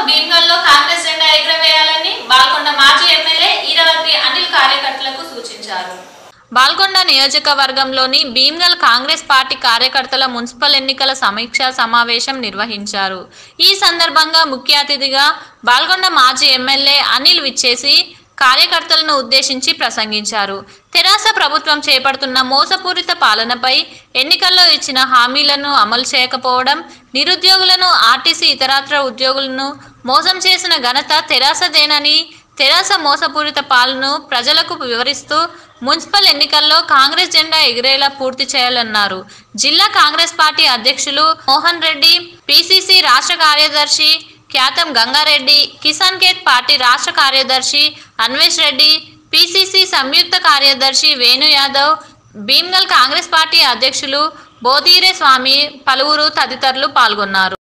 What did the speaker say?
భీమ్గల్లో కాంగ్రెస్ జెండా ఎగురవేయాలని బాల్కొండ మాజీ ఎమ్మెల్యే ఈరవతి అనిల్ కార్యకర్తలకు సూచించారు బాల్కొండ నియోజకవర్గంలోని భీమ్గల్ కాంగ్రెస్ పార్టీ కార్యకర్తల మున్సిపల్ ఎన్నికల సమీక్షా సమావేశం నిర్వహించారు ఈ సందర్భంగా ముఖ్య అతిథిగా బాల్కొండ మాజీ ఎమ్మెల్యే అనిల్ విచ్చేసి కార్యకర్తలను ఉద్దేశించి ప్రసంగించారు తెరాస ప్రభుత్వం చేపడుతున్న మోసపూరిత పాలనపై ఎన్నికల్లో ఇచ్చిన హామీలను అమలు చేయకపోవడం నిరుద్యోగులను ఆర్టీసీ ఇతరత్ర ఉద్యోగులను మోసం చేసిన ఘనత తెరాసదేనని తెరాస మోసపూరిత పాలనను ప్రజలకు వివరిస్తూ మున్సిపల్ ఎన్నికల్లో కాంగ్రెస్ జెండా ఎగిరేలా పూర్తి చేయాలన్నారు జిల్లా కాంగ్రెస్ పార్టీ అధ్యక్షులు మోహన్ రెడ్డి పిసిసి రాష్ట్ర కార్యదర్శి ఖ్యాతం గంగారెడ్డి కిసాన్ కేత్ పార్టీ రాష్ట్ర కార్యదర్శి అన్వేష్ రెడ్డి పిసిసి సంయుక్త కార్యదర్శి వేణు యాదవ్ భీమ్గల్ కాంగ్రెస్ పార్టీ అధ్యక్షులు బోధీరే స్వామి పలువురు తదితరులు పాల్గొన్నారు